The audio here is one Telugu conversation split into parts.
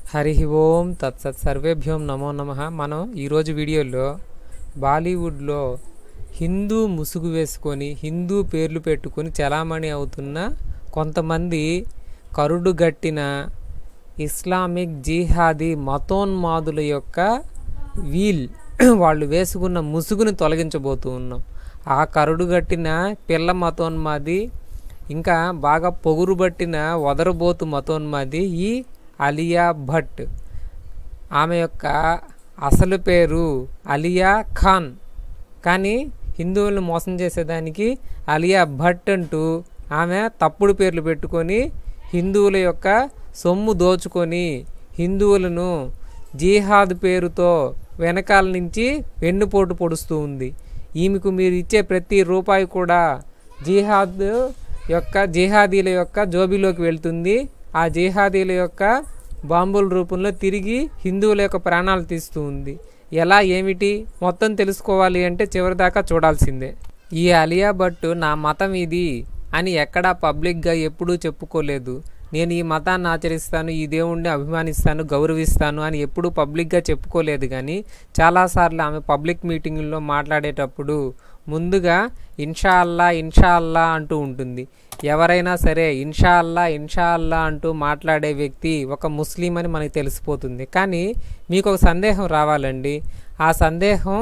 హరి ఓం తత్సత్ సర్వేభ్యోం నమో నమ మనం ఈరోజు వీడియోలో బాలీవుడ్లో హిందూ ముసుగు వేసుకొని హిందూ పేర్లు పెట్టుకొని చలామణి అవుతున్న కొంతమంది కరుడు గట్టిన ఇస్లామిక్ జిహాదీ మతోన్మాదుల యొక్క వీల్ వాళ్ళు వేసుకున్న ముసుగుని తొలగించబోతూ ఉన్నాం ఆ కరుడుగట్టిన పిల్ల మతోన్మాది ఇంకా బాగా పొగురుబట్టిన వదరబోతు మతోన్మాది ఈ అలియా భట్ ఆమె యొక్క అసలు పేరు అలియా ఖాన్ కానీ హిందువులను మోసం చేసేదానికి అలియా భట్ అంటూ ఆమె తప్పుడు పేర్లు పెట్టుకొని హిందువుల యొక్క సొమ్ము దోచుకొని హిందువులను జిహాద్ పేరుతో వెనకాల నుంచి వెన్నుపోటు పొడుస్తూ ఉంది ఈమెకు మీరు ఇచ్చే ప్రతి రూపాయి కూడా జిహాద్ యొక్క జిహాదీల యొక్క జోబీలోకి వెళ్తుంది ఆ జిహాదీల యొక్క బాంబుల రూపంలో తిరిగి హిందువుల యొక్క ప్రాణాలు తీస్తూ ఉంది ఎలా ఏమిటి మొత్తం తెలుసుకోవాలి అంటే చివరిదాకా చూడాల్సిందే ఈ అలియా భట్ నా మతం ఇది అని ఎక్కడా పబ్లిక్గా ఎప్పుడూ చెప్పుకోలేదు నేను ఈ మతాన్ని ఆచరిస్తాను ఈ దేవుణ్ణి అభిమానిస్తాను గౌరవిస్తాను అని ఎప్పుడూ పబ్లిక్గా చెప్పుకోలేదు కానీ చాలాసార్లు ఆమె పబ్లిక్ మీటింగుల్లో మాట్లాడేటప్పుడు ముందుగా ఇన్షా అల్లా ఇన్షా అల్లా అంటూ ఉంటుంది ఎవరైనా సరే ఇన్షా అల్లా ఇన్షా అల్లా అంటూ మాట్లాడే వ్యక్తి ఒక ముస్లిం అని మనకి తెలిసిపోతుంది కానీ మీకు ఒక సందేహం రావాలండి ఆ సందేహం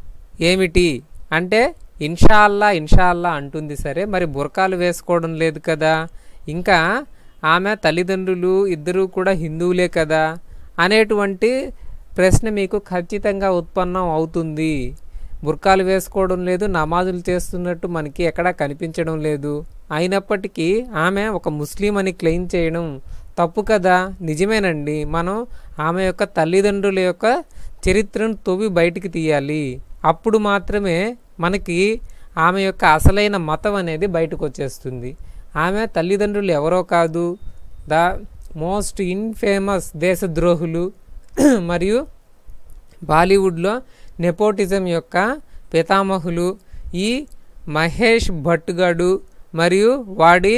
ఏమిటి అంటే ఇన్షా అల్లా ఇన్షా అల్లా అంటుంది సరే మరి బురకాలు వేసుకోవడం లేదు కదా ఇంకా ఆమె తల్లిదండ్రులు ఇద్దరూ కూడా హిందువులే కదా అనేటువంటి ప్రశ్న మీకు ఖచ్చితంగా ఉత్పన్నం అవుతుంది బుర్కాలు వేసుకోవడం లేదు నమాజులు చేస్తున్నట్టు మనకి ఎక్కడా కనిపించడం లేదు అయినప్పటికీ ఆమె ఒక ముస్లిం అని క్లెయిమ్ చేయడం తప్పు కదా నిజమేనండి మనం ఆమె యొక్క తల్లిదండ్రుల యొక్క చరిత్రను తవ్వి బయటికి తీయాలి అప్పుడు మాత్రమే మనకి ఆమె యొక్క అసలైన మతం అనేది బయటకు వచ్చేస్తుంది ఆమె తల్లిదండ్రులు ఎవరో కాదు ద మోస్ట్ ఇన్ఫేమస్ దేశద్రోహులు మరియు బాలీవుడ్లో నెపోటిజం యొక్క పితామహులు ఈ మహేష్ భట్ గాడు మరియు వాడి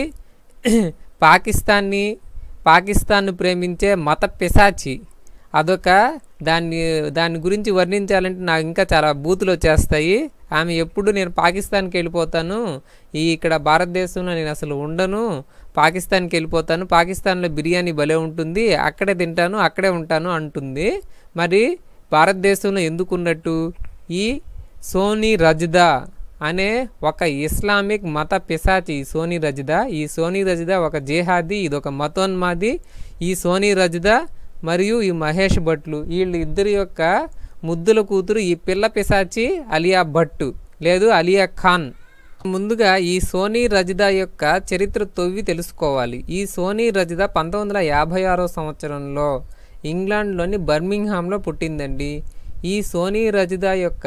పాకిస్తాన్ని పాకిస్తాన్ను ప్రేమించే మత పిశాచి అదొక దాన్ని దాని గురించి వర్ణించాలంటే నాకు ఇంకా చాలా బూతులు వచ్చేస్తాయి ఆమె ఎప్పుడు నేను పాకిస్తాన్కి వెళ్ళిపోతాను ఈ ఇక్కడ భారతదేశంలో నేను అసలు ఉండను పాకిస్తాన్కి వెళ్ళిపోతాను పాకిస్తాన్లో బిర్యానీ భలే ఉంటుంది అక్కడే తింటాను అక్కడే ఉంటాను అంటుంది మరి భారతదేశంలో ఎందుకున్నట్టు ఈ సోనీ రజ్దా అనే ఒక ఇస్లామిక్ మత పిశాచి సోనీ రజ్దా ఈ సోనీ రజ్దా ఒక జిహాదీ ఇది ఒక మతోన్మాది ఈ సోనీ రజ్దా మరియు ఈ మహేష్ భట్లు వీళ్ళు ఇద్దరి యొక్క ముద్దుల కూతురు ఈ పిల్ల పిశాచి అలియా భట్టు లేదు అలియా ఖాన్ ముందుగా ఈ సోనీ రజిదా యొక్క చరిత్ర తొవ్వి తెలుసుకోవాలి ఈ సోనీ రజిదా పంతొమ్మిది వందల యాభై ఆరో సంవత్సరంలో ఇంగ్లాండ్లోని బర్మింగ్హామ్లో పుట్టిందండి ఈ సోనీ రజిదా యొక్క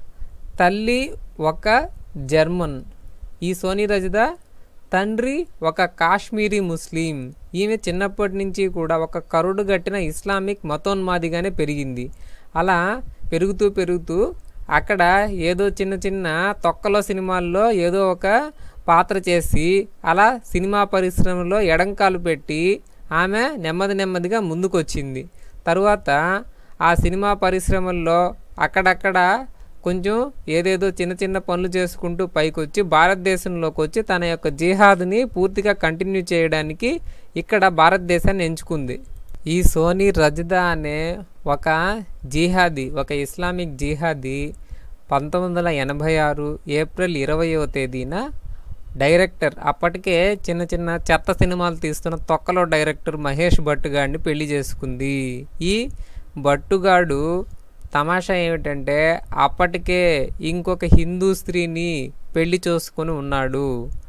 తల్లి ఒక జర్మన్ ఈ సోనీ రజిదా తండ్రి ఒక కాశ్మీరీ ముస్లిం ఈమె చిన్నప్పటి నుంచి కూడా ఒక కరుడు గట్టిన ఇస్లామిక్ మతోన్మాదిగానే పెరిగింది అలా పెరుగుతూ పెరుగుతూ అక్కడ ఏదో చిన్న చిన్న తొక్కలో సినిమాల్లో ఏదో ఒక పాత్ర చేసి అలా సినిమా పరిశ్రమలో ఎడంకాలు పెట్టి ఆమె నెమ్మది నెమ్మదిగా ముందుకొచ్చింది తరువాత ఆ సినిమా పరిశ్రమల్లో అక్కడక్కడ కొంచెం ఏదేదో చిన్న చిన్న పనులు చేసుకుంటూ పైకొచ్చి భారతదేశంలోకి వచ్చి తన యొక్క జిహాద్ని పూర్తిగా కంటిన్యూ చేయడానికి ఇక్కడ భారతదేశాన్ని ఎంచుకుంది ఈ సోనీ రజ్దా అనే ఒక జిహాదీ ఒక ఇస్లామిక్ జిహాదీ పంతొమ్మిది వందల ఎనభై ఆరు ఏప్రిల్ ఇరవయవ తేదీన డైరెక్టర్ అప్పటికే చిన్న చిన్న చెత్త సినిమాలు తీస్తున్న తొక్కలో డైరెక్టర్ మహేష్ భట్టుగాడిని పెళ్లి చేసుకుంది ఈ భట్టుగాడు తమాషా ఏమిటంటే అప్పటికే ఇంకొక హిందూ స్త్రీని పెళ్లి చేసుకొని ఉన్నాడు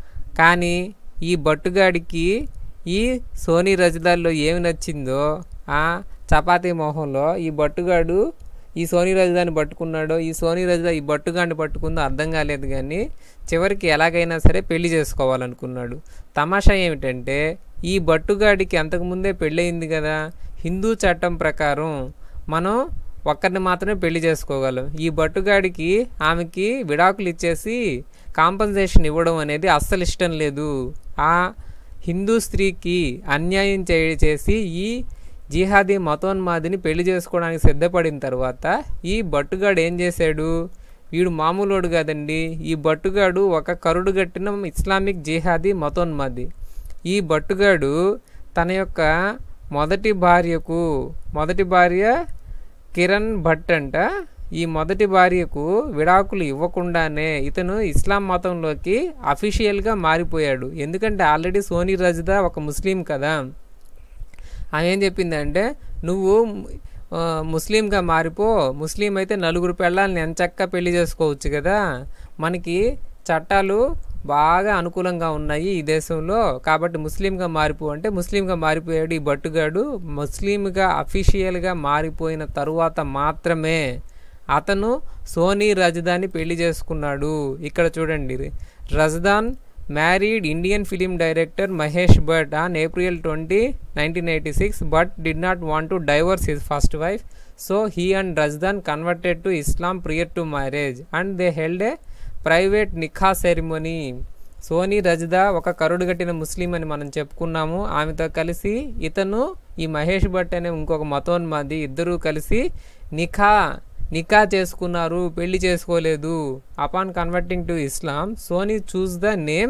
కానీ ఈ భట్టుగాడికి ఈ సోనీ రజదాల్లో ఏమి నచ్చిందో ఆ చపాతీ మొహంలో ఈ భట్టుగాడు ఈ సోనీ రజదాన్ని పట్టుకున్నాడో ఈ సోనీ రజదా ఈ భట్టుగాడిని పట్టుకుందో అర్థం కాలేదు కానీ చివరికి ఎలాగైనా సరే పెళ్లి చేసుకోవాలనుకున్నాడు తమాషా ఏమిటంటే ఈ భట్టుగాడికి అంతకుముందే పెళ్ళయింది కదా హిందూ చట్టం ప్రకారం మనం ఒక్కరిని మాత్రమే పెళ్లి చేసుకోగలం ఈ బట్టుగాడికి ఆమెకి విడాకులు ఇచ్చేసి కాంపన్సేషన్ ఇవ్వడం అనేది అస్సలు ఇష్టం లేదు ఆ హిందూ స్త్రీకి అన్యాయం చేయ చేసి ఈ జిహాదీ మతోన్మాదిని పెళ్లి చేసుకోవడానికి సిద్ధపడిన తర్వాత ఈ బట్టుగాడు ఏం చేశాడు వీడు మామూలోడు కాదండి ఈ బట్టుగాడు ఒక కరుడు గట్టిన ఇస్లామిక్ జిహాదీ మతోన్మాది ఈ బట్టుగాడు తన యొక్క మొదటి భార్యకు మొదటి భార్య కిరణ్ భట్ అంట ఈ మొదటి భార్యకు విడాకులు ఇవ్వకుండానే ఇతను ఇస్లాం మతంలోకి అఫీషియల్గా మారిపోయాడు ఎందుకంటే ఆల్రెడీ సోనీ రజ్దా ఒక ముస్లిం కదా ఆమె ఏం చెప్పిందంటే నువ్వు ఆ, ముస్లింగా మారిపో ముస్లిం అయితే నలుగురు పెళ్ళాలని ఎంచక్క పెళ్లి చేసుకోవచ్చు కదా మనకి చట్టాలు బాగా అనుకూలంగా ఉన్నాయి ఈ దేశంలో కాబట్టి ముస్లింగా మారిపో అంటే ముస్లింగా మారిపోయాడు ఈ బట్టుగాడు ముస్లింగా అఫీషియల్గా మారిపోయిన తరువాత మాత్రమే అతను సోనీ రజదాని పెళ్లి చేసుకున్నాడు ఇక్కడ చూడండి Razdan married Indian film director Mahesh Bhatt on April twenty nineteen eighty six but did not want to divorce his first wife so he and Razdan converted to Islam prior to marriage and they held a private nikah ceremony Soni Razdan ఒక కరుడు కట్టిన ముస్లిం అని మనం చెప్పుకున్నాము ఆమెతో కలిసి ఇతను ఈ మహేష్ భట్ అనే ఇంకొక మతోన్మాది ఇద్దరూ కలిసి నిఖా నికా చేసుకున్నారు పెళ్లి చేసుకోలేదు upon converting to Islam Soni chose the name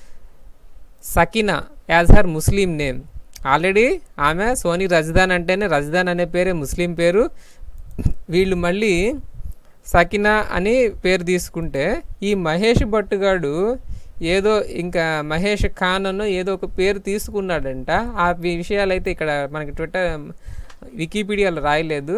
Sakina as her Muslim name already ఆమె సోనీ రజదాన్ అంటేనే రజదాన్ అనే పేరే ముస్లిం పేరు వీళ్ళు మళ్ళీ సకినా అని పేరు తీసుకుంటే ఈ మహేష్ భట్ గాడు ఏదో ఇంకా మహేష్ ఖాన్ అను ఏదో ఒక పేరు తీసుకున్నాడంట ఆ విషయాలు అయితే ఇక్కడ మనకి ట్విట్టర్ వికీపీడియాలో రాయలేదు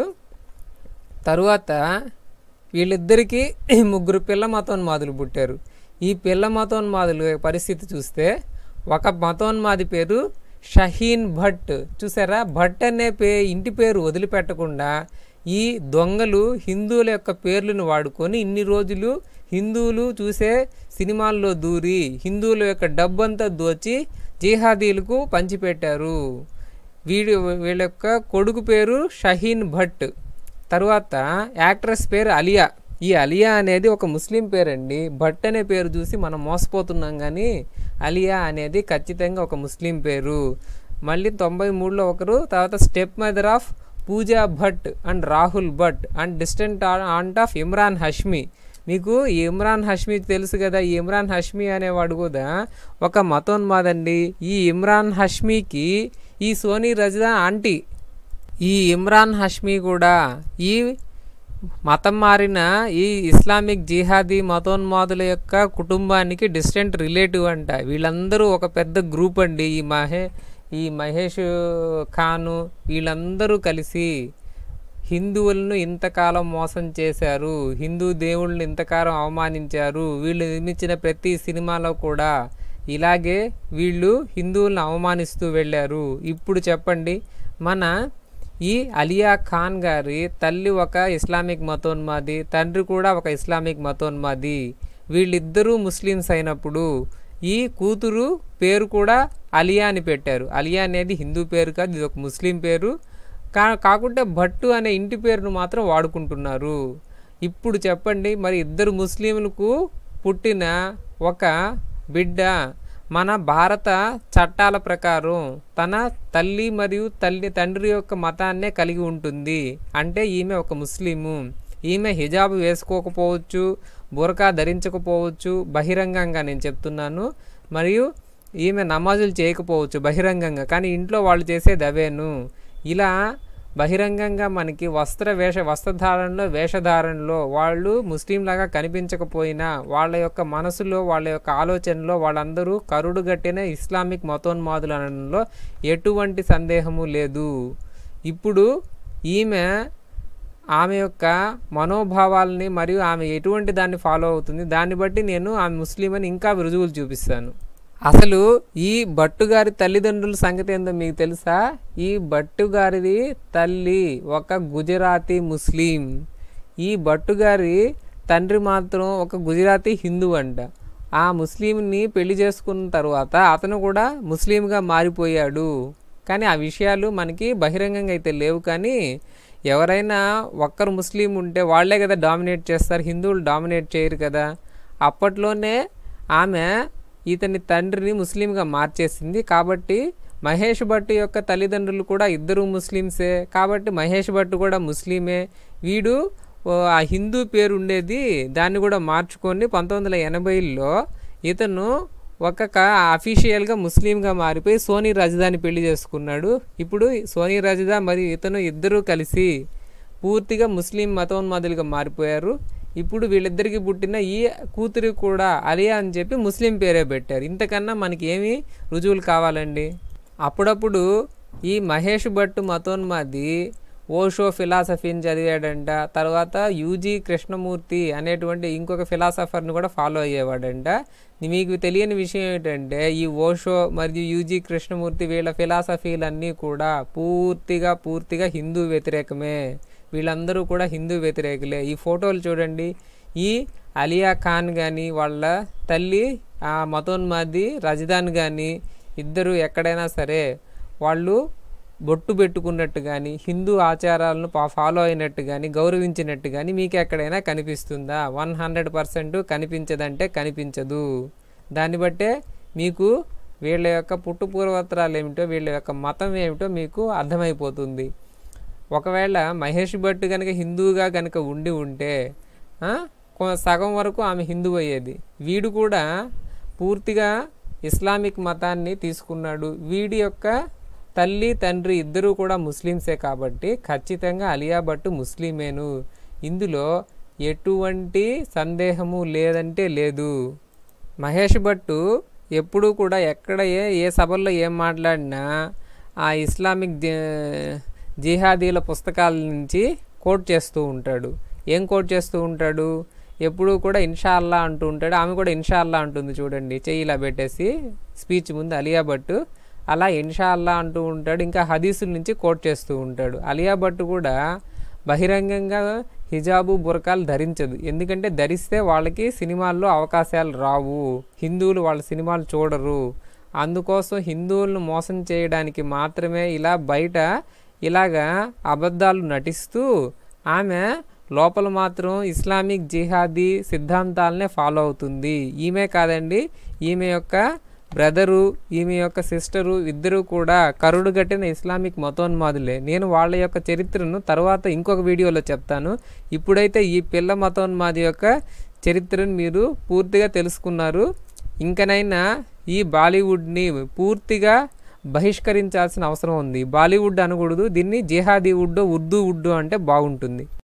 తరువాత వీళ్ళిద్దరికీ ముగ్గురు పిల్ల మతోన్మాదులు పుట్టారు ఈ పిల్ల మతోన్మాదుల పరిస్థితి చూస్తే ఒక మతోన్మాది పేరు షహీన్ భట్ చూసారా భట్ అనే పే ఇంటి పేరు వదిలిపెట్టకుండా ఈ దొంగలు హిందువుల యొక్క పేర్లను వాడుకొని ఇన్ని రోజులు హిందువులు చూసే సినిమాల్లో దూరి హిందువుల యొక్క డబ్బంతా దోచి జిహాదీలకు పంచిపెట్టారు వీడి వీళ్ళ యొక్క కొడుకు పేరు షహీన్ భట్ తర్వాత యాక్ట్రెస్ పేరు అలియా ఈ అలియా అనేది ఒక ముస్లిం పేరండి భట్ అనే పేరు చూసి మనం మోసపోతున్నాం కానీ అలియా అనేది ఖచ్చితంగా ఒక ముస్లిం పేరు మళ్ళీ తొంభై మూడులో ఒకరు తర్వాత step mother of Pooja Bhatt and Rahul Bhatt and distant aunt of Emraan Hashmi మీకు ఈ ఇమ్రాన్ హష్మి తెలుసు కదా ఈ ఇమ్రాన్ హష్మి అనేవాడు కూడా ఒక మతోన్మాదండి ఈ ఇమ్రాన్ హష్మికి ఈ సోనీ రజదా ఆంటీ ఈ ఇమ్రాన్ హష్మి కూడా ఈ మతం మారిన ఈ ఇస్లామిక్ జిహాదీ మతోన్మాదుల యొక్క కుటుంబానికి డిస్టెంట్ రిలేటివ్ అంట వీళ్ళందరూ ఒక పెద్ద గ్రూప్ అండి ఈ మహే ఈ మహేష్ ఖాను వీళ్ళందరూ కలిసి హిందువులను ఇంతకాలం మోసం చేశారు హిందూ దేవుళ్ళని ఇంతకాలం అవమానించారు వీళ్ళు నిర్మించిన ప్రతి సినిమాలో కూడా ఇలాగే వీళ్ళు హిందువులను అవమానిస్తూ వెళ్ళారు ఇప్పుడు చెప్పండి మన ఈ అలియా ఖాన్ గారి తల్లి ఒక ఇస్లామిక్ మతోన్మాది తండ్రి కూడా ఒక ఇస్లామిక్ మతోన్మాది వీళ్ళిద్దరూ ముస్లిమ్స్ అయినప్పుడు ఈ కూతురు పేరు కూడా అలియా అని పెట్టారు అలియా అనేది హిందూ పేరు కాదు ఇది ఒక ముస్లిం పేరు కా కాకుంటే భట్టు అనే ఇంటి పేరును మాత్రం వాడుకుంటున్నారు ఇప్పుడు చెప్పండి మరి ఇద్దరు ముస్లింలకు పుట్టిన ఒక బిడ్డ మన భారత చట్టాల ప్రకారం తన తల్లి మరియు తల్లి తండ్రి యొక్క మతాన్నే కలిగి ఉంటుంది అంటే ఈమె ఒక ముస్లిము ఈమె హిజాబ్ వేసుకోకపోవచ్చు బురకా ధరించకపోవచ్చు బహిరంగంగా నేను చెప్తున్నాను మరియు ఈమె నమాజులు చేయకపోవచ్చు బహిరంగంగా కానీ ఇంట్లో వాళ్ళు చేసేది అవేను ఇలా బహిరంగంగా మనకి వస్త్ర వేష వస్త్రధారణలో వేషధారణలో వాళ్ళు ముస్లింలాగా కనిపించకపోయినా వాళ్ళ యొక్క మనసులో వాళ్ళ యొక్క ఆలోచనలో వాళ్ళందరూ కరుడుగట్టిన ఇస్లామిక్ మతోన్మాదులు అనడంలో ఎటువంటి సందేహము లేదు ఇప్పుడు ఈమె ఆమె యొక్క మనోభావాలని మరియు ఆమె ఎటువంటి దాన్ని ఫాలో అవుతుంది దాన్ని బట్టి నేను ఆమె ముస్లిం అని ఇంకా రుజువులు చూపిస్తాను అసలు ఈ భట్టుగారి తల్లిదండ్రుల సంగతి ఏందో మీకు తెలుసా ఈ భట్టుగారిది తల్లి ఒక గుజరాతీ ముస్లిం ఈ భట్టుగారి తండ్రి మాత్రం ఒక గుజరాతీ హిందూ అంట ఆ ముస్లింని పెళ్లి చేసుకున్న తర్వాత అతను కూడా ముస్లింగా మారిపోయాడు కానీ ఆ విషయాలు మనకి బహిరంగంగా అయితే లేవు కానీ ఎవరైనా ఒక్కరు ముస్లిం ఉంటే వాళ్ళే కదా డామినేట్ చేస్తారు హిందువులు డామినేట్ చేయరు కదా అప్పట్లోనే ఆమె ఇతని తండ్రిని ముస్లింగా మార్చేసింది కాబట్టి మహేష్ భట్ యొక్క తల్లిదండ్రులు కూడా ఇద్దరు ముస్లిమ్సే కాబట్టి మహేష్ భట్ కూడా ముస్లిమే వీడు ఓ, ఆ హిందూ పేరు ఉండేది దాన్ని కూడా మార్చుకొని పంతొమ్మిది వందల ఎనభైలో ఇతను ఒక అఫీషియల్గా ముస్లింగా మారిపోయి సోనీ రాజధాని పెళ్లి చేసుకున్నాడు ఇప్పుడు సోనీ రాజదా మరియు ఇతను ఇద్దరూ కలిసి పూర్తిగా ముస్లిం మతోన్మాదులుగా మారిపోయారు ఇప్పుడు వీళ్ళిద్దరికి పుట్టిన ఈ కూతురు కూడా అలియా అని చెప్పి ముస్లిం పేరే పెట్టారు ఇంతకన్నా మనకి ఏమి రుజువులు కావాలండి అప్పుడప్పుడు ఈ మహేష్ భట్ మతోన్మాది ఓషో ఫిలాసఫీని చదివాడంట తర్వాత యూజీ కృష్ణమూర్తి అనేటువంటి ఇంకొక ఫిలాసఫర్ని కూడా ఫాలో అయ్యేవాడంట మీకు తెలియని విషయం ఏంటంటే ఈ ఓషో మరియు యూజీ కృష్ణమూర్తి వీళ్ళ ఫిలాసఫీలన్నీ కూడా పూర్తిగా పూర్తిగా హిందూ వ్యతిరేకమే వీళ్ళందరూ కూడా హిందూ వ్యతిరేకులే ఈ ఫోటోలు చూడండి ఈ అలియా ఖాన్ కానీ వాళ్ళ తల్లి ఆ మతోన్మాది రజదాన్ కానీ ఇద్దరు ఎక్కడైనా సరే వాళ్ళు బొట్టు పెట్టుకున్నట్టు కానీ హిందూ ఆచారాలను పా- ఫాలో అయినట్టు కానీ గౌరవించినట్టు కానీ మీకు ఎక్కడైనా కనిపిస్తుందా వన్ హండ్రెడ్ పర్సెంట్ కనిపించదంటే కనిపించదు దాన్ని బట్టే మీకు వీళ్ళ యొక్క పుట్టు పూర్వోత్తరాలు ఏమిటో వీళ్ళ యొక్క మతం ఏమిటో మీకు అర్థమైపోతుంది ఒకవేళ మహేష్ భట్ కనుక హిందువుగా కనుక ఉండి ఉంటే ఆ, కొ- సగం వరకు ఆమె హిందూ అయ్యేది వీడు కూడా పూర్తిగా ఇస్లామిక్ మతాన్ని తీసుకున్నాడు వీడి యొక్క తల్లి తండ్రి ఇద్దరూ కూడా ముస్లిమ్సే కాబట్టి ఖచ్చితంగా అలియా భట్ ముస్లిమేను ఇందులో ఎటువంటి సందేహము లేదంటే లేదు మహేష్ భట్టు ఎప్పుడూ కూడా ఎక్కడ ఏ ఏ సభల్లో ఏం మాట్లాడినా ఆ ఇస్లామిక్ జి- జిహాదీల పుస్తకాల నుంచి కోట్ చేస్తూ ఉంటాడు ఏం కోట్ చేస్తూ ఉంటాడు ఎప్పుడూ కూడా ఇన్షా అల్లా అంటూ ఉంటాడు ఆమె కూడా ఇన్షా అల్లా అంటుంది చూడండి చెయ్యి ఇలా పెట్టేసి స్పీచ్ ముందు అలియా భట్టు అలా ఇన్షా అల్లా అంటూ ఉంటాడు ఇంకా హదీసుల నుంచి కోట్ చేస్తూ ఉంటాడు అలియా భట్టు కూడా బహిరంగంగా హిజాబు బురకాలు ధరించదు ఎందుకంటే ధరిస్తే వాళ్ళకి సినిమాల్లో అవకాశాలు రావు హిందువులు వాళ్ళ సినిమాలు చూడరు అందుకోసం హిందువులను మోసం చేయడానికి మాత్రమే ఇలా బయట ఇలాగా అబద్ధాలు నటిస్తూ ఆమె లోపల మాత్రం ఇస్లామిక్ జిహాదీ సిద్ధాంతాలనే ఫాలో అవుతుంది ఈమె కాదండి ఈమె యొక్క బ్రదరు ఈమె యొక్క సిస్టరు ఇద్దరు కూడా కరుడు గట్టిన ఇస్లామిక్ మతోన్మాదులే నేను వాళ్ళ యొక్క చరిత్రను తర్వాత ఇంకొక వీడియోలో చెప్తాను ఇప్పుడైతే ఈ పిల్ల మతోన్మాది యొక్క చరిత్రను మీరు పూర్తిగా తెలుసుకున్నారు ఇంకనైనా ఈ బాలీవుడ్ని పూర్తిగా బహిష్కరించాల్సిన అవసరం ఉంది బాలీవుడ్ అనకూడదు దీన్ని జిహాదీ వుడ్ ఉర్దూ వుడ్ అంటే బాగుంటుంది